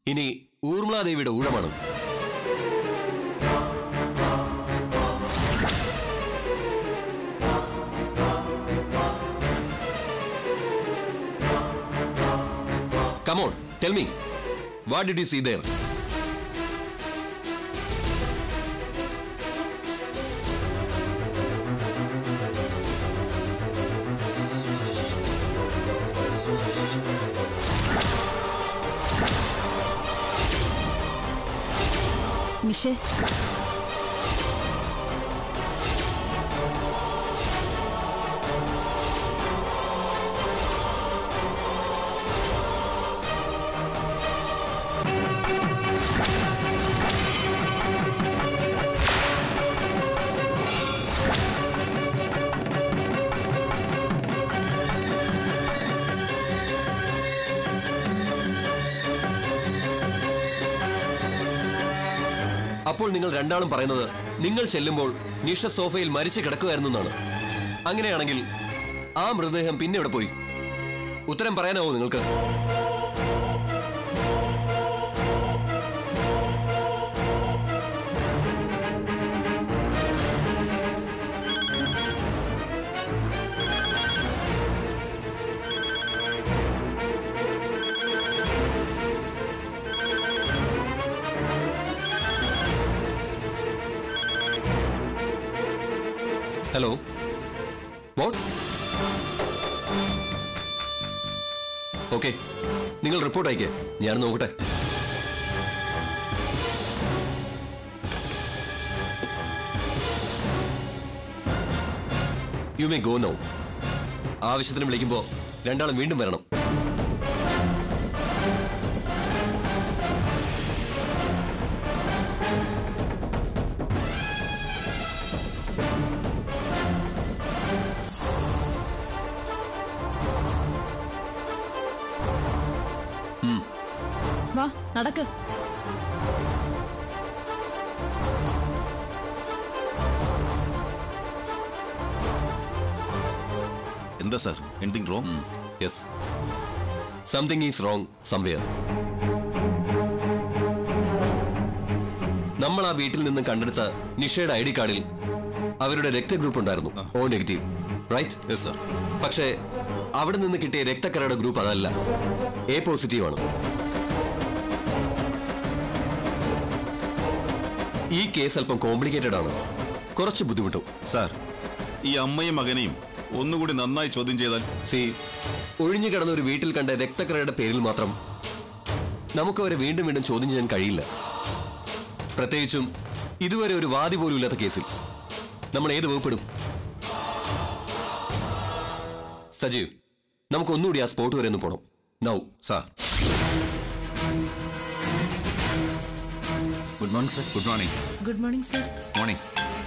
ഇനി ഊർമിളാദേവിയുടെ ഊഴമാണ് come on tell me what did you see there നിഷേ അപ്പോൾ നിങ്ങൾ രണ്ടാളും പറയുന്നത് നിങ്ങൾ ചെല്ലുമ്പോൾ നിഷ സോഫയിൽ മരിച്ചു കിടക്കുമായിരുന്നു എന്നാണ് അങ്ങനെയാണെങ്കിൽ ആ മൃതദേഹം പിന്നെ എവിടെ പോയി ഉത്തരം പറയാനാവോ നിങ്ങൾക്ക് ഹലോ വാട്ട് ഓക്കെ നിങ്ങൾ റിപ്പോർട്ട് അയക്കേ ഞാൻ നോക്കട്ടെ യു മേ ഗോ നോ ആവശ്യത്തിന് വിളിക്കുമ്പോൾ രണ്ടാളും വീണ്ടും വരണം വാ നടക്ക് എന്താ sir anything wrong yes something is wrong somewhere നമ്മൾ ആ വീട്ടിൽ നിന്ന് കണ്ടെടുത്ത നിഷയുടെ ഐ ഡി കാർഡിൽ അവരുടെ രക്തഗ്രൂപ്പ് ഉണ്ടായിരുന്നു O negative right yes sir പക്ഷേ അവിടെ നിന്ന് കിട്ടിയ രക്തക്കരയുടെ ഗ്രൂപ്പ് അതല്ല എ പോസിറ്റീവ് ആണ് ഈ കേസ് അല്പം കോംപ്ലിക്കേറ്റഡ് ആണ് കുറച്ച് ബുദ്ധിമുട്ടും സാർ ഈ അമ്മയും മകനെയും ഒന്നുകൂടി നന്നായി ചോദ്യം ചെയ്താൽ സി ഒഴിഞ്ഞു കിടന്ന ഒരു വീട്ടിൽ കണ്ട രക്തക്കറയുടെ പേരിൽ മാത്രം നമുക്ക് അവരെ വീണ്ടും വീണ്ടും ചോദ്യം ചെയ്യാൻ കഴിയില്ല പ്രത്യേകിച്ചും ഇതുവരെ ഒരു വാദി പോലും ഇല്ലാത്ത കേസിൽ നമ്മൾ ഏത് വകുപ്പിടും സജീവ് നമുക്ക് ഒന്നുകൂടി ആ സ്പോട്ട് വരെ ഒന്ന് പോണം now sir good morning sir good morning good morning sir morning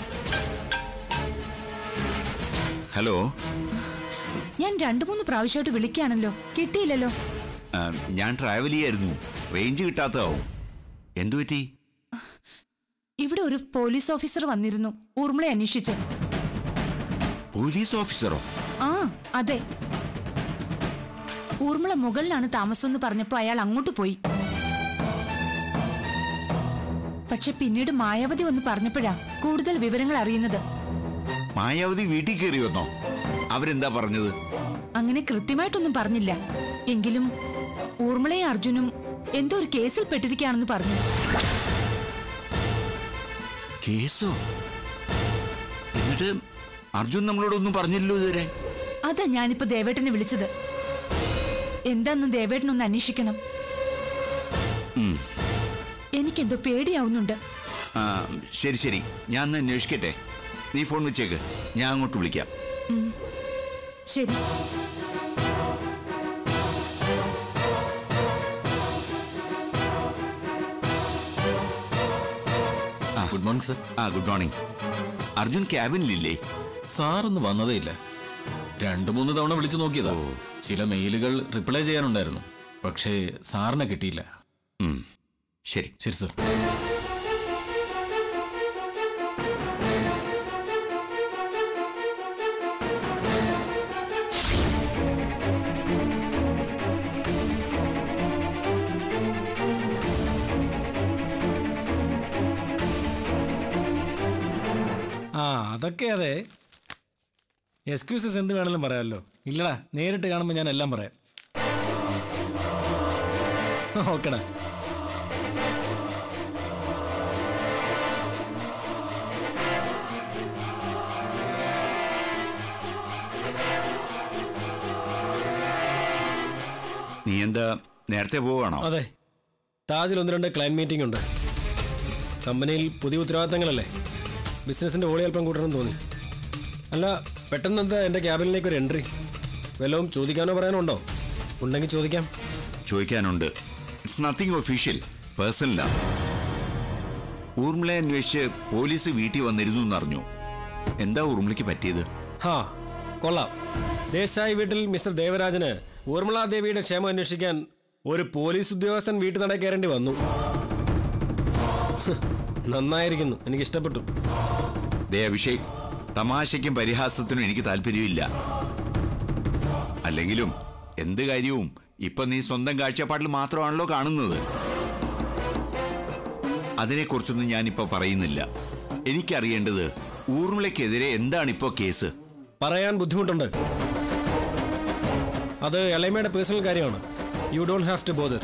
hello ഞാൻ രണ്ടു മൂന്ന് പ്രാവശ്യമായിട്ട് വിളിക്കുകയാണല്ലോ കിട്ടിയില്ലല്ലോ ഞാൻ ട്രാവൽ ചെയ്യായിരുന്നു റേഞ്ച് കിട്ടാത്തതാവും എന്തു പറ്റി ഇവിടെ ഒരു പോലീസ് ഓഫീസർ വന്നിരുന്നു ഊർമിളെ അന്വേഷിച്ച് പോലീസ് ഓഫീസറോ ആ അതെ ഊർമിള മുകളിലാണ് താമസം എന്ന് പറഞ്ഞപ്പോ അയാൾ അങ്ങോട്ട് പോയി പക്ഷെ പിന്നീട് മായാവതി വന്ന് പറഞ്ഞപ്പോഴാ കൂടുതൽ വിവരങ്ങൾ അറിയുന്നത് മായാവതി വീട്ടിൽ കയറി വന്നോ അവരെന്താ പറഞ്ഞത് അങ്ങനെ കൃത്യമായിട്ടൊന്നും പറഞ്ഞില്ല എങ്കിലും ഊർമിളയും അർജുനും എന്തോ ഒരു കേസിൽ പെട്ടിരിക്കുകയാണെന്ന് പറഞ്ഞു കേസോ എന്നിട്ട് അർജുൻ നമ്മളോടൊന്നും പറഞ്ഞില്ലല്ലോ ഇതുവരെ അതാ ഞാനിപ്പോ ദേവേട്ടനെ വിളിച്ചത് എന്താന്ന് ദേവേട്ടനൊന്ന് അന്വേഷിക്കണം ഉം. എനിക്കെന്തോ പേടിയാവുന്നുണ്ട് ആ, ശരി ശരി ഞാൻ ഒന്ന് അന്വേഷിക്കട്ടെ നീ ഫോൺ വെച്ചേക്ക് ഞാൻ അങ്ങോട്ട് വിളിക്കാം ശരി ഗുഡ് മോർണിംഗ് സർ ആ ഗുഡ് മോർണിംഗ് അർജുൻ ക്യാബിനിലില്ലേ സാറൊന്ന് വന്നതേ ഇല്ല രണ്ടു മൂന്ന് തവണ വിളിച്ചു നോക്കിയതാ ചില മെയിലുകൾ റിപ്ലൈ ചെയ്യാനുണ്ടായിരുന്നു പക്ഷേ സാറിനെ കിട്ടിയില്ല ഉം. ശരി ശരി സർ അതൊക്കെ അതെ എക്സ്ക്യൂസസ് എന്ത് വേണമെങ്കിലും പറയാമല്ലോ ഇല്ലടാ നേരിട്ട് കാണുമ്പോൾ ഞാൻ എല്ലാം പറയാം ഓക്കെടാ നീ എന്താ നേരത്തെ പോവാണോ അതെ താജിൽ ഒന്ന് രണ്ട് ക്ലയൻറ്റ് മീറ്റിംഗ് ഉണ്ട് കമ്പനിയിൽ പുതിയ ഉത്തരവാദിത്തങ്ങളല്ലേ ബിസിനസിന്റെ ഓളി അല്പം കൂട്ടണം തോന്നി അല്ല പെട്ടെന്ന് എന്താ എൻ്റെ ക്യാബിനിലേക്ക് ഒരു എൻട്രി വല്ലതും ചോദിക്കാനോ പറയാനോ ഉണ്ടോ ഉണ്ടെങ്കിൽ ചോദിക്കാം ചോദിക്കാനുണ്ട് ഇറ്റ്സ് നത്തിങ് ഒഫീഷ്യൽ പേഴ്സണലാ ഊർമിളയെ അന്വേഷിച്ച് പോലീസ് വീട്ടിൽ വന്നിരുന്നു എന്നറിഞ്ഞു എന്താ ഊർമിളയ്ക്ക് പറ്റിയത് ഹാ കൊള്ളാം ദേശായി വീട്ടിൽ മിസ്റ്റർ ദേവരാജന് ഊർമിള ദേവിയുടെ ക്ഷേമം അന്വേഷിക്കാൻ ഒരു പോലീസ് ഉദ്യോഗസ്ഥൻ വീട്ടു നട കയറേണ്ടി വന്നു ഹ്, നന്നായിരിക്കുന്നു എനിക്ക് ഇഷ്ടപ്പെട്ടു ദേ അഭിഷേക് തമാശയ്ക്കും പരിഹാസത്തിനും എനിക്ക് താല്പര്യമില്ല അല്ലെങ്കിലും എന്ത് കാര്യവും ഇപ്പൊ നീ സ്വന്തം കാഴ്ചപ്പാടിൽ മാത്രമാണല്ലോ കാണുന്നത് അതിനെക്കുറിച്ചൊന്നും ഞാനിപ്പോ പറയുന്നില്ല എനിക്കറിയേണ്ടത് ഊർമിളയ്ക്കെതിരെ എന്താണ് ഇപ്പോ കേസ് പറയാൻ ബുദ്ധിമുട്ടുണ്ട് അത് എളയമയുടെ പേഴ്സണൽ കാര്യമാണ് you don't have to bother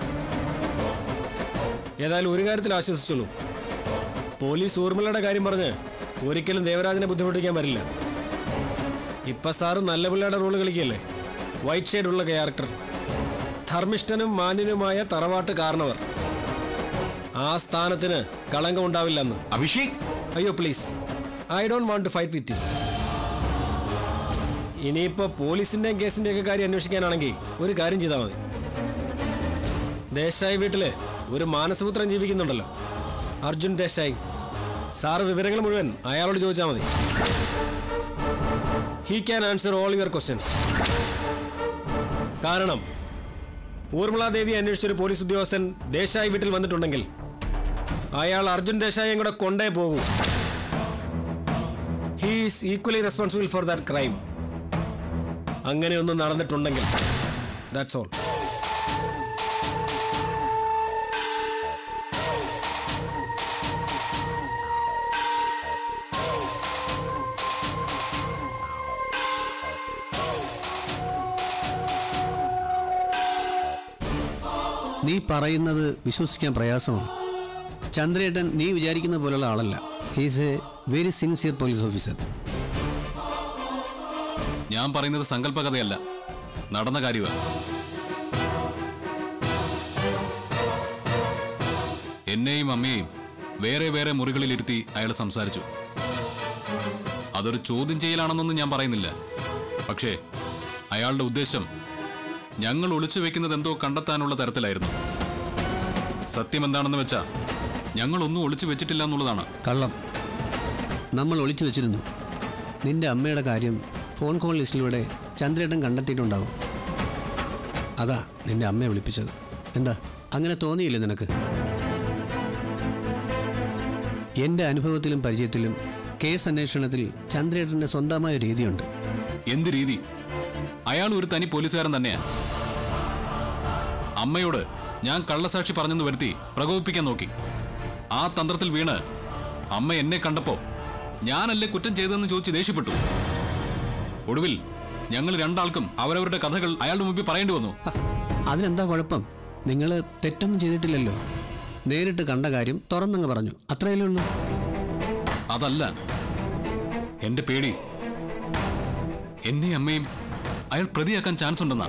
ഏതായാലും ഒരു കാര്യത്തിൽ ആശ്വസിച്ചുള്ളൂ പോലീസ് ഊർമിളയുടെ കാര്യം പറഞ്ഞ് ഒരിക്കലും ദേവരാജനെ ബുദ്ധിമുട്ടിക്കാൻ വരില്ല ഇപ്പൊ സാറ് നല്ല പിള്ളയുടെ റോള് കളിക്കല്ലേ വൈറ്റ് ഷെയ്ഡ് ഉള്ള ക്യാരക്ടർ ധർമ്മിഷ്ഠനും മാന്യനുമായ തറവാട്ട് കാരണവർ ആ സ്ഥാനത്തിന് കളങ്കം ഉണ്ടാവില്ലെന്ന് അഭിഷേക് അയ്യോ please I don't want to fight with you ഇനിയിപ്പോ പോലീസിന്റെയും കേസിന്റെയും ഒക്കെ കാര്യം അന്വേഷിക്കാനാണെങ്കിൽ ഒരു കാര്യം ചെയ്താൽ മതി ദേശായി വീട്ടില് ഒരു മാനസപുത്രൻ ജീവിക്കുന്നുണ്ടല്ലോ അർജുൻ ദേശായി സാറ് വിവരങ്ങൾ മുഴുവൻ അയാളോട് ചോദിച്ചാൽ മതി he can answer all your questions കാരണം ഊർമിള ദേവി അന്വേഷിച്ചൊരു പോലീസ് ഉദ്യോഗസ്ഥൻ ദേശായി വീട്ടിൽ വന്നിട്ടുണ്ടെങ്കിൽ അയാൾ അർജുൻ ദേശായിയും കൂടെ കൊണ്ടേ പോകൂ he's equally responsible for that crime അങ്ങനെയൊന്നും നടന്നിട്ടുണ്ടെങ്കിൽ ദാറ്റ്സ് ഓൾ നീ പറയുന്നത് വിശ്വസിക്കാൻ പ്രയാസമാണ് ചന്ദ്രേട്ടൻ നീ വിചാരിക്കുന്ന പോലുള്ള ആളല്ല he's a very sincere police officer ഞാൻ പറയുന്നത് സങ്കല്പ കഥയല്ല നടന്ന കാര്യമാണ് എന്നെയും അമ്മയെയും വേറെ വേറെ മുറികളിലിരുത്തി അയാൾ സംസാരിച്ചു അതൊരു ചോദ്യം ചെയ്യലാണെന്നൊന്നും ഞാൻ പറയുന്നില്ല പക്ഷേ അയാളുടെ ഉദ്ദേശം ഞങ്ങൾ ഒളിച്ചു വെക്കുന്നത് എന്തോ കണ്ടെത്താനുള്ള തരത്തിലായിരുന്നു സത്യം എന്താണെന്ന് വെച്ചാ ഞങ്ങളൊന്നും ഒളിച്ചു വെച്ചിട്ടില്ല എന്നുള്ളതാണ് കള്ളം നമ്മൾ ഒളിച്ചു വെച്ചിരുന്നു നിന്റെ അമ്മയുടെ കാര്യം ഫോൺ കോൾ ലിസ്റ്റിലൂടെ ചന്ദ്രേട്ടൻ കണ്ടെത്തിയിട്ടുണ്ടാവും അതാ നിന്റെ അമ്മയെ വിളിപ്പിച്ചത് എന്താ അങ്ങനെ തോന്നിയില്ലേ നിനക്ക് എൻ്റെ അനുഭവത്തിലും പരിചയത്തിലും കേസ് അന്വേഷണത്തിൽ ചന്ദ്രേട്ടൻ്റെ സ്വന്തമായ ഒരു രീതിയുണ്ട് എന്ത് രീതി അയാൾ ഒരു തനി പോലീസുകാരൻ തന്നെയാ അമ്മയോട് ഞാൻ കള്ളസാക്ഷി പറഞ്ഞെന്ന് വരുത്തി പ്രകോപിപ്പിക്കാൻ നോക്കി ആ തന്ത്രത്തിൽ വീണ് അമ്മ എന്നെ കണ്ടപ്പോ ഞാനല്ലേ കുറ്റം ചെയ്തതെന്ന് ചോദിച്ച് ദേഷ്യപ്പെട്ടു ഒടുവിൽ ഞങ്ങൾ രണ്ടാൾക്കും അവരവരുടെ കഥകൾ അയാളുടെ മുമ്പിൽ പറയേണ്ടി വന്നു ഹ, അതിനെന്താ കുഴപ്പം നിങ്ങൾ തെറ്റൊന്നും ചെയ്തിട്ടില്ലല്ലോ നേരിട്ട് കണ്ട കാര്യം തുറന്നങ്ങ് പറഞ്ഞു അത്രയല്ലേ ഉള്ളൂ അതല്ല എന്റെ പേടി എന്നെ അമ്മയും അയാൾ പ്രതിയാക്കാൻ ചാൻസ് ഉണ്ടെന്നാ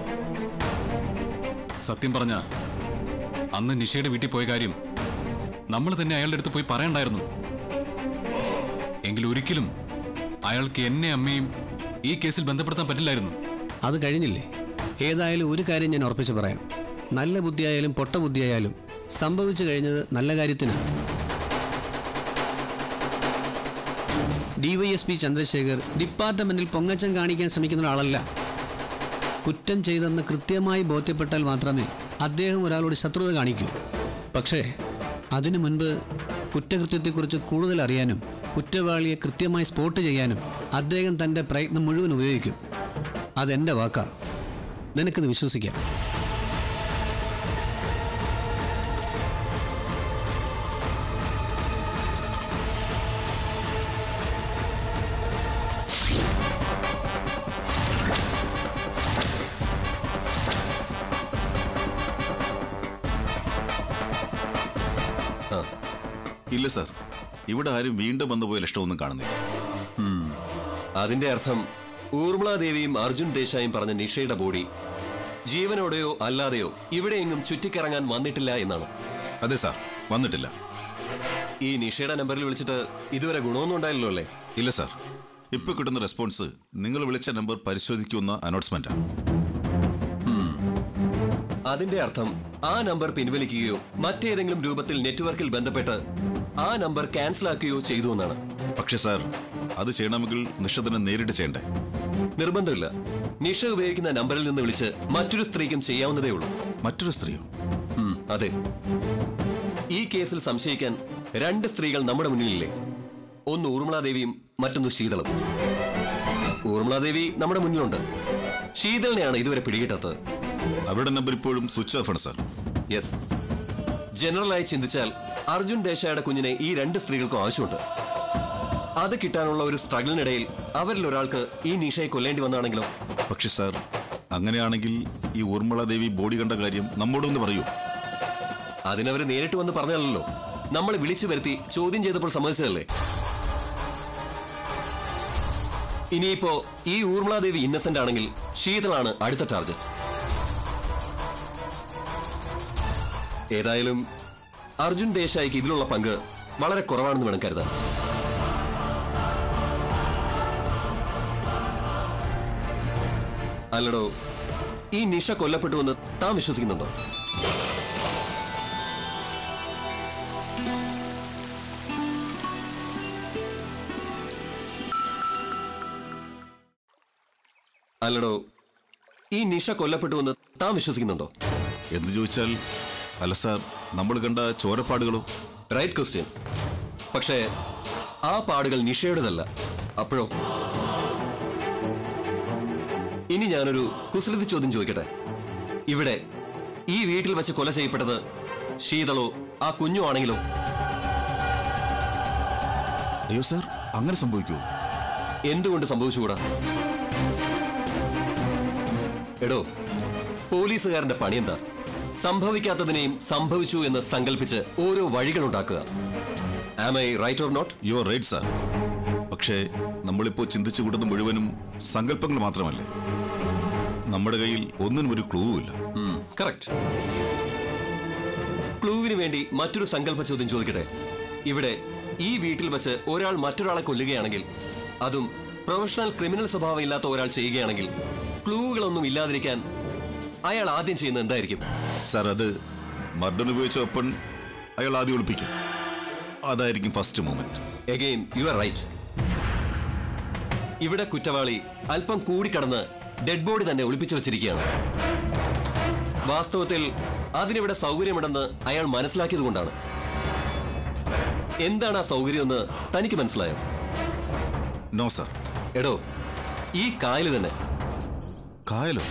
സത്യം പറഞ്ഞ അന്ന് നിഷയുടെ വീട്ടിൽ പോയ കാര്യം നമ്മൾ തന്നെ അയാളുടെ അടുത്ത് പോയി പറയണ്ടായിരുന്നു എങ്കിൽ ഒരിക്കലും അയാൾക്ക് എന്നെ അമ്മയും ഈ കേസിൽ ബന്ധപ്പെടുത്താൻ പറ്റില്ലായിരുന്നു അത് കഴിഞ്ഞില്ലേ ഏതായാലും ഒരു കാര്യം ഞാൻ ഉറപ്പിച്ച് പറയാം നല്ല ബുദ്ധിയായാലും പൊട്ട ബുദ്ധിയായാലും സംഭവിച്ചു കഴിഞ്ഞത് നല്ല കാര്യത്തിന് ഡിവൈഎസ്പി ചന്ദ്രശേഖർ ഡിപ്പാർട്ട്മെന്റിൽ പൊങ്ങച്ചം കാണിക്കാൻ ശ്രമിക്കുന്ന ഒരാളല്ല കുറ്റം ചെയ്തെന്ന് കൃത്യമായി ബോധ്യപ്പെട്ടാൽ മാത്രമേ അദ്ദേഹം ഒരാളോട് ശത്രുത കാണിക്കൂ പക്ഷേ അതിനു മുൻപ് കുറ്റകൃത്യത്തെക്കുറിച്ച് കൂടുതൽ അറിയാനും കുറ്റവാളിയെ കൃത്യമായി സ്പോട്ട് ചെയ്യാനും അദ്ദേഹം തൻ്റെ പ്രയത്നം മുഴുവൻ ഉപയോഗിക്കും അതെൻ്റെ വാക്കാ നിനക്കിത് വിശ്വസിക്കാം ഇല്ല സാർ ഇവിടെ ആരും വീണ്ടും വന്നുപോയ ലക്ഷണമൊന്നും കാണുന്നില്ല അതിന്റെ അർത്ഥം ഊർമിളാദേവിയും അർജുൻ ദേശായും പറഞ്ഞ നിഷയുടെ ബോഡി ജീവനോടെയോ അല്ലാതെയോ ഇവിടെയെങ്ങും ചുറ്റിക്കറങ്ങാൻ വന്നിട്ടില്ല എന്നാണ് അതെ സാർ വന്നിട്ടില്ല ഈ നിഷയുടെ നമ്പറിൽ വിളിച്ചിട്ട് ഇതുവരെ ഗുണമൊന്നും ഉണ്ടായില്ലല്ലോ അല്ലേ ഇല്ല സാർ ഇപ്പൊ കിട്ടുന്ന റെസ്പോൺസ് നിങ്ങൾ വിളിച്ച നമ്പർ പരിശോധിക്കുന്ന അനൗൺസ്മെന്റാണ് അതിന്റെ അർത്ഥം ആ നമ്പർ പിൻവലിക്കുകയോ മറ്റേതെങ്കിലും രൂപത്തിൽ നെറ്റ്വർക്കിൽ ബന്ധപ്പെട്ട് ആ നമ്പർ ക്യാൻസൽ ആക്കുകയോ ചെയ്തു എന്നാണ് പക്ഷെ സാർ അത് ചെയ്യണമെങ്കിൽ നിഷത്തിനെ നേരിട്ട് ചെയ്യണ്ടേ നിർബന്ധമില്ല നിഷ ഉപയോഗിക്കുന്ന നമ്പറിൽ നിന്ന് വിളിച്ച് മറ്റൊരു സ്ത്രീക്കും ചെയ്യാവുന്നതേ ഉള്ളൂ മറ്റൊരു സ്ത്രീയോ ഉം, അതെ ഈ കേസിൽ സംശയിക്കാൻ രണ്ട് സ്ത്രീകൾ നമ്മുടെ മുന്നിലില്ലേ ഒന്ന് ഊർമിളാദേവിയും മറ്റൊന്ന് ശീതളും ഊർമിളാദേവി നമ്മുടെ മുന്നിലുണ്ട് ശീതളിനെയാണ് ഇതുവരെ പിടികിട്ടാത്തത് അവരുടെ നമ്പർ ഇപ്പോഴും സ്വിച്ച് ഓഫ് ആണ് സാർ യെസ് ജനറലായി ചിന്തിച്ചാൽ അർജുൻ ദേശായുടെ കുഞ്ഞിനെ ഈ രണ്ട് സ്ത്രീകൾക്കും ആവശ്യമുണ്ട് അത് കിട്ടാനുള്ള ഒരു സ്ട്രഗിളിനിടയിൽ അവരിൽ ഒരാൾക്ക് ഈ നിഷയെ കൊല്ലേണ്ടി വന്നാണെങ്കിലോ പക്ഷെ സാർ അങ്ങനെയാണെങ്കിൽ ഈ ഊർമിള ദേവി ബോഡി കണ്ട കാര്യം നമ്മോടൊന്ന് പറയൂ അതിനവര് നേരിട്ട് വന്ന് പറഞ്ഞല്ലോ നമ്മൾ വിളിച്ചു വരുത്തി ചോദ്യം ചെയ്തപ്പോൾ സമ്മതിച്ചതല്ലേ ഇനിയിപ്പോ ഈ ഊർമിളാദേവി ഇന്നസെന്റ് ആണെങ്കിൽ ശീതളാണ് അടുത്ത ടാർജറ്റ് ഏതായാലും അർജുൻ ദേശായിക്ക് ഇതിലുള്ള പങ്ക് വളരെ കുറവാണെന്ന് വേണം കരുതാൻ അല്ലടോ ഈ നിഷ കൊല്ലപ്പെട്ടുവെന്ന് താൻ വിശ്വസിക്കുന്നുണ്ടോ അല്ലടോ ഈ നിഷ കൊല്ലപ്പെട്ടുവെന്ന് താൻ വിശ്വസിക്കുന്നുണ്ടോ എന്ന് ചോദിച്ചാൽ അല്ല സാർ നമ്മൾ കണ്ട ചോരപ്പാടുകളോ റൈറ്റ് ക്വസ്റ്റ്യൻ പക്ഷേ ആ പാടുകൾ നിഷയുടേതല്ല അപ്പോഴോ ഇനി ഞാനൊരു കുസൃതി ചോദ്യം ചോദിക്കട്ടെ ഇവിടെ ഈ വീട്ടിൽ വെച്ച് കൊല ചെയ്യപ്പെട്ടത് ശീതളോ ആ കുഞ്ഞു ആണെങ്കിലോ അയ്യോ സാർ അങ്ങനെ സംഭവിക്കുമോ എന്തുകൊണ്ട് സംഭവിച്ചുകൂടാ എടോ പോലീസുകാരന്റെ പണിയെന്താ സംഭവിക്കാത്തതിനെയും സംഭവിച്ചു എന്ന് സങ്കല്പിച്ച് ഓരോ വഴികളുണ്ടാക്കുക am I right or not you are right sir പക്ഷേ നമ്മളിപ്പോൾ ചിന്തിച്ചു കൂട്ടുന്ന മുഴുവനും സങ്കല്പങ്ങൾ മാത്രമല്ലേ നമ്മുടെ കയ്യിൽ ഒന്നിനും ഒരു ക്ലൂവും ഇല്ല കറക്റ്റ് ക്ലൂവിന് വേണ്ടി മറ്റൊരു സങ്കല്പ ചോദ്യം ചോദിക്കട്ടെ ഇവിടെ ഈ വീട്ടിൽ വെച്ച് ഒരാൾ മറ്റൊരാളെ കൊല്ലുകയാണെങ്കിൽ അതും പ്രൊഫഷണൽ ക്രിമിനൽ സ്വഭാവം ഇല്ലാത്ത ഒരാൾ ചെയ്യുകയാണെങ്കിൽ ക്ലൂവുകളൊന്നും ഇല്ലാതിരിക്കാൻ അയാൾ ആദ്യം ചെയ്യുന്നത് എന്തായിരിക്കും സാർ അത് മർഡർ ഉപയോഗിച്ച വെപ്പൺ അയാൾ ആദ്യം ഒളിപ്പിക്കും അതായിരിക്കും first moment again you are right ഇവിടെ കുറ്റവാളി അല്പം കൂടിക്കടന്ന് ഡെഡ് ബോഡി തന്നെ ഒളിപ്പിച്ചു വെച്ചിരിക്കുകയാണ് വാസ്തവത്തിൽ അതിനിവിടെ സൗകര്യമുണ്ടെന്ന് അയാൾ മനസ്സിലാക്കിയത് കൊണ്ടാണ് എന്താണ് ആ സൗകര്യമെന്ന് തനിക്ക് മനസ്സിലായോ നോ സാർ എടോ ഈ കായല് തന്നെ കായലോ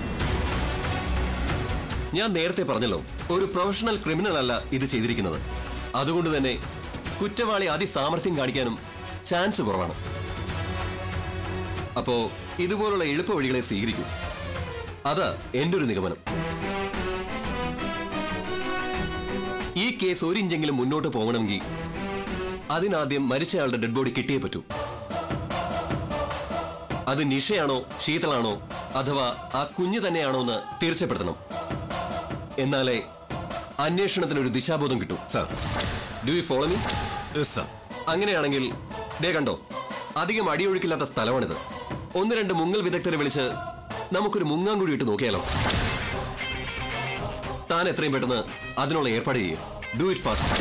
ഞാൻ നേരത്തെ പറഞ്ഞല്ലോ ഒരു പ്രൊഫഷണൽ ക്രിമിനൽ അല്ല ഇത് ചെയ്തിരിക്കുന്നത് അതുകൊണ്ട് തന്നെ കുറ്റവാളി അതിസാമർഥ്യം കാണിക്കാനും ചാൻസ് കുറവാണ് അപ്പോ ഇതുപോലുള്ള എളുപ്പ വഴികളെ സ്വീകരിക്കൂ അതാ എന്റെ ഒരു നിഗമനം ഈ കേസ് ഒരു ഇഞ്ചെങ്കിലും മുന്നോട്ട് പോകണമെങ്കിൽ അതിനാദ്യം മരിച്ചയാളുടെ ഡെഡ് ബോഡി കിട്ടിയേ പറ്റൂ അത് നിഷയാണോ ശീതളാണോ അഥവാ ആ കുഞ്ഞ് തന്നെയാണോ എന്ന് തീർച്ചപ്പെടുത്തണം എന്നാലേ അന്വേഷണത്തിന് ഒരു ദിശാബോധം കിട്ടും sir do you follow me yes sir അങ്ങനെയാണെങ്കിൽ ദേ കണ്ടോ അധികം അടിയൊഴുക്കില്ലാത്ത സ്ഥലമാണിത് ഒന്ന് രണ്ട് മുങ്ങൽ വിദഗ്ധരെ വിളിച്ച് നമുക്കൊരു മുങ്ങാൻ കൂടി ഇട്ട് നോക്കിയാലോ താൻ എത്രയും പെട്ടെന്ന് അതിനുള്ള ഏർപ്പാട് ചെയ്യും ഡു ഇറ്റ് ഫാസ്റ്റ്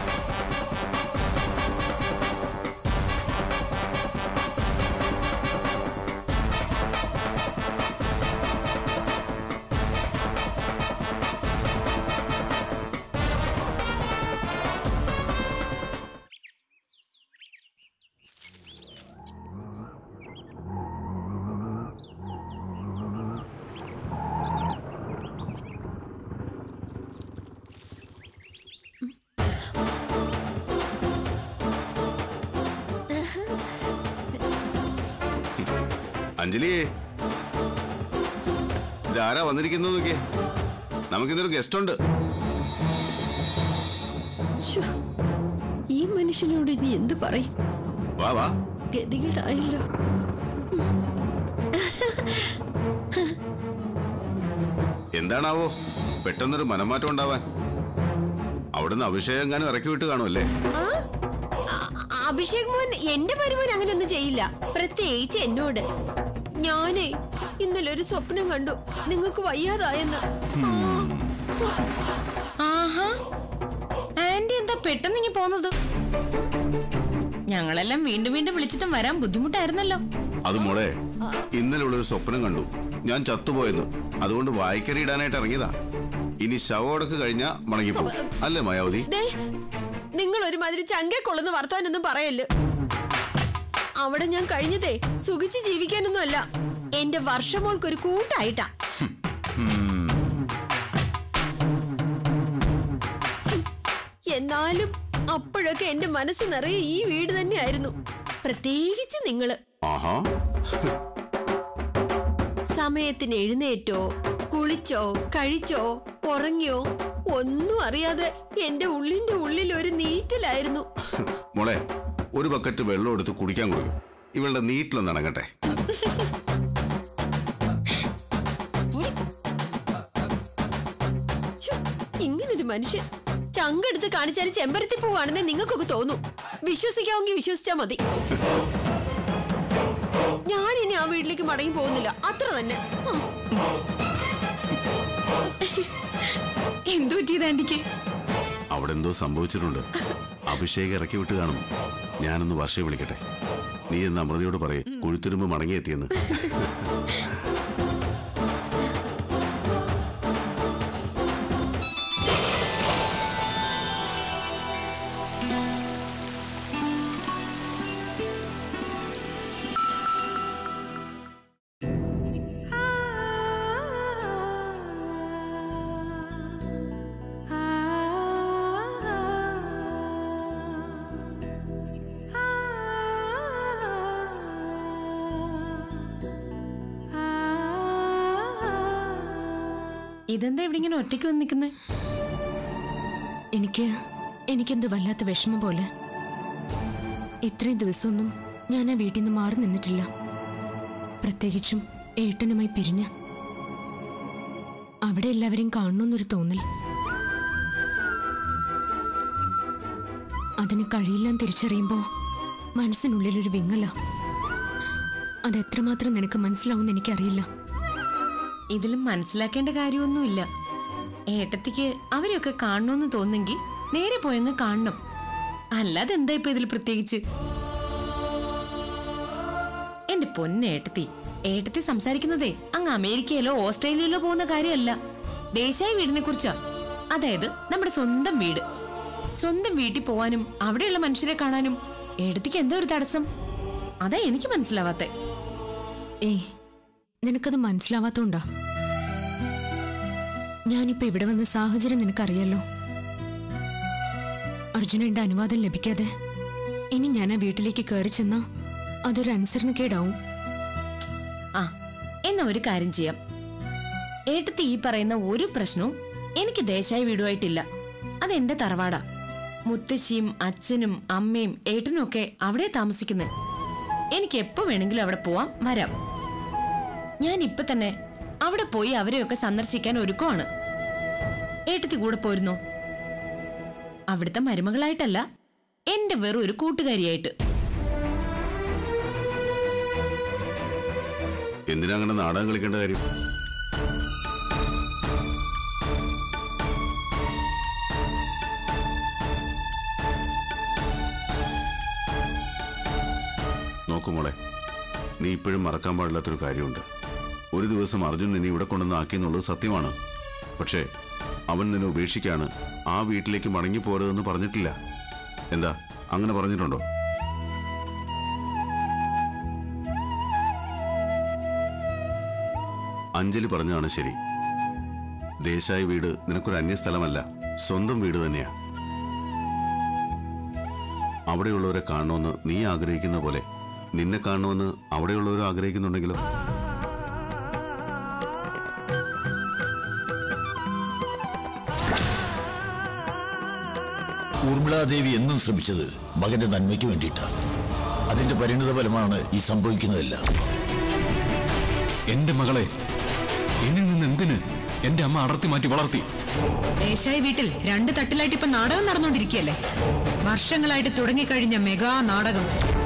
അഞ്ജലിയെ ഇതാരാ വന്നിരിക്കുന്നത് നോക്കിയേ നമുക്കിന്നൊരു ഗസ്റ്റ് ഉണ്ട് ശ്ശോ, മനുഷ്യനോട് ഇനി എന്ത് പറയും വാ വാ ഗതികേടായല്ലോ എന്താണാവോ പെട്ടെന്നൊരു മനംമാറ്റം ഉണ്ടാവാൻ അവിടുന്ന് അഭിഷേകം എങ്ങാനും ഇറക്കി വിട്ട് കാണുമല്ലേ ആ? അ- അഭിഷേക് മോൻ എന്റെ മരുമോൻ അങ്ങനെയൊന്നും ചെയ്യില്ല പ്രത്യേകിച്ച് എന്നോട് ഞാനേ ഇന്നലെ ഒരു സ്വപ്നം കണ്ടു നിങ്ങൾക്ക് വയ്യാതായെന്ന് ആഹാ ആന്റി എന്താ പെട്ടെന്ന് ഇങ്ങി പോന്നത് ഞങ്ങളെല്ലാം വീണ്ടും വീണ്ടും വിളിച്ചിട്ടും വരാൻ ബുദ്ധിമുട്ടായിരുന്നല്ലോ അത് മോളെ ഇന്നലെ ഇവിടെ ഒരു സ്വപ്നം കണ്ടു ഞാൻ ചത്തുപോയെന്ന് അതുകൊണ്ട് വായിക്കറി ഇടാനായിട്ട് ഇറങ്ങിയതാ ഇനി ശവോടക്ക് കഴിഞ്ഞാ മടങ്ങിപ്പോകും അല്ലേ മായാവതി ദേ നിങ്ങൾ ഒരുമാതിരി ചങ്കെ കൊള്ളുന്ന വർത്താനൊന്നും പറയല്ല് അവിടെ ഞാൻ കഴിഞ്ഞതേ സുഖിച്ച് ജീവിക്കാനൊന്നും അല്ല എന്റെ വർഷമോൾക്ക് ഒരു കൂട്ടായിട്ടാ എന്നാലും അപ്പോഴൊക്കെ എന്റെ മനസ്സ് നിറയെ ഈ വീട് തന്നെയായിരുന്നു പ്രത്യേകിച്ച് നിങ്ങള് ആഹാ സമയത്തിന് എഴുന്നേറ്റോ കുളിച്ചോ കഴിച്ചോ ഉറങ്ങിയോ ഒന്നും അറിയാതെ എന്റെ ഉള്ളിന്റെ ഉള്ളിൽ ഒരു നീറ്റലായിരുന്നു മോളെ ഒരു ബക്കറ്റ് വെള്ളം എടുത്ത് കുടിക്കാൻ കൊടുക്കും ഇവളുടെ നീറ്റിലൊന്ന് അടങ്ങട്ടെ ഛോ, ഇങ്ങനൊരു മനുഷ്യൻ ചങ്കെടുത്ത് കാണിച്ചാൽ ചെമ്പരത്തി പോവാണെന്ന് നിങ്ങൾക്കൊക്കെ തോന്നും വിശ്വസിക്കാമെങ്കിൽ വിശ്വസിച്ചാ മതി ഞാൻ ഇനി ആ വീട്ടിലേക്ക് മടങ്ങി പോകുന്നില്ല അത്ര തന്നെ ഉം. എന്തു പറ്റിയത് ആന്റിക്ക് അവിടെ എന്തോ സംഭവിച്ചിട്ടുണ്ട് അഭിഷേകം ഇറക്കി വിട്ട് കാണും ഞാനൊന്ന് വർഷയെ വിളിക്കട്ടെ നീ എന്ന് അമൃതയോട് പറയേ കുഴുത്തുരുമ്പ് മടങ്ങിയെത്തിയെന്ന് ഇതെന്താ ഇവിടെ ഇങ്ങനെ ഒറ്റയ്ക്ക് വന്ന് നിൽക്കുന്നേ എനിക്ക് എനിക്കെന്തോ വല്ലാത്ത വിഷമം പോലെ ഇത്രയും ദിവസമൊന്നും ഞാൻ ആ വീട്ടിൽ നിന്ന് മാറി നിന്നിട്ടില്ല പ്രത്യേകിച്ചും ഏട്ടനുമായി പിരിഞ്ഞ് അവിടെ എല്ലാവരെയും കാണണമെന്നൊരു തോന്നൽ അതിന് കഴിയില്ലാന്ന് തിരിച്ചറിയുമ്പോ മനസ്സിനുള്ളിലൊരു വിങ്ങല അതെത്രമാത്രം നിനക്ക് മനസ്സിലാവുമെന്ന് എനിക്കറിയില്ല ഇതിലും മനസ്സിലാക്കേണ്ട കാര്യമൊന്നുമില്ല ഏട്ടത്തിക്ക് അവരെയൊക്കെ കാണണമെന്ന് തോന്നുന്നെങ്കിൽ നേരെ പോയങ്ങ് കാണണം അല്ലാതെ എന്താ ഇപ്പൊ ഇതിൽ പ്രത്യേകിച്ച് എന്റെ പൊന്നേട്ടത്തി ഏട്ടത്തി സംസാരിക്കുന്നതേ അങ്ങ് അമേരിക്കയിലോ ഓസ്ട്രേലിയയിലോ പോകുന്ന കാര്യമല്ല ദേശായ വീടിനെ കുറിച്ചാ അതായത് നമ്മുടെ സ്വന്തം വീട് സ്വന്തം വീട്ടിൽ പോവാനും അവിടെയുള്ള മനുഷ്യരെ കാണാനും ഏട്ടത്തിക്ക് എന്താ ഒരു തടസ്സം അതാ എനിക്ക് മനസ്സിലാവാത്തെ ഏയ് നിനക്കത് മനസ്സിലാവാത്തോണ്ടാ ഞാനിപ്പോ ഇവിടെ വന്ന സാഹചര്യം നിനക്കറിയാലോ അർജുനന്റെ അനുവാദം ലഭിക്കാതെ ഇനി ഞാൻ ആ വീട്ടിലേക്ക് കയറി ചെന്നാ അതൊരു അനുസരണക്കേടാവും ആ എന്നാ ഒരു കാര്യം ചെയ്യാം ഏട്ടത്തി ഈ പറയുന്ന ഒരു പ്രശ്നവും എനിക്ക് ദേശായ വീടുമായിട്ടില്ല അതെന്റെ തറവാടാ മുത്തശ്ശിയും അച്ഛനും അമ്മയും ഏട്ടനും ഒക്കെ അവിടെ താമസിക്കുന്നത് എനിക്ക് എപ്പോ വേണമെങ്കിലും അവിടെ പോവാം വരാം ഞാൻ ഇപ്പൊ തന്നെ അവിടെ പോയി അവരെയൊക്കെ സന്ദർശിക്കാൻ ഒരുക്കമാണ് ഏട്ടത്തി കൂടെ പോരുന്നോ അവിടുത്തെ മരുമകളായിട്ടല്ല എന്റെ വെറും ഒരു കൂട്ടുകാരിയായിട്ട് എന്തിനാ അങ്ങനെ നാടകം കളിക്കേണ്ട കാര്യം നോക്കു മോളെ നീ ഇപ്പോഴും മറക്കാൻ പാടില്ലാത്തൊരു കാര്യമുണ്ട് ഒരു ദിവസം അർജുൻ നിന്നെ ഇവിടെ കൊണ്ടുവന്ന് ആക്കിയെന്നുള്ളത് സത്യമാണ് പക്ഷേ അവൻ നിന്നെ ഉപേക്ഷിക്കാണ് ആ വീട്ടിലേക്ക് മടങ്ങി പോരുതെന്ന് പറഞ്ഞിട്ടില്ല എന്താ അങ്ങനെ പറഞ്ഞിട്ടുണ്ടോ അഞ്ജലി പറഞ്ഞതാണ് ശരി ദേശായ വീട് നിനക്കൊരു അന്യസ്ഥലമല്ല സ്വന്തം വീട് തന്നെയാ അവിടെയുള്ളവരെ കാണണമെന്ന് നീ ആഗ്രഹിക്കുന്ന പോലെ നിന്നെ കാണണമെന്ന് അവിടെയുള്ളവർ ആഗ്രഹിക്കുന്നുണ്ടെങ്കിലോ ഊർമിളാദേവി എന്നും ശ്രമിച്ചത് മകന്റെ നന്മയ്ക്ക് വേണ്ടിയിട്ടാണ് അതിന്റെ പരിണിത ഫലമാണ് ഈ സംഭവിക്കുന്നതെല്ലാം എന്റെ മകളെ എന്നിൽ നിന്ന് എന്തിന് എന്റെ അമ്മ അടർത്തി മാറ്റി വളർത്തി ദേശായി വീട്ടിൽ രണ്ട് തട്ടിലായിട്ട് ഇപ്പൊ നാടകം നടന്നുകൊണ്ടിരിക്കുകയല്ലേ വർഷങ്ങളായിട്ട് തുടങ്ങിക്കഴിഞ്ഞ മെഗാ നാടകം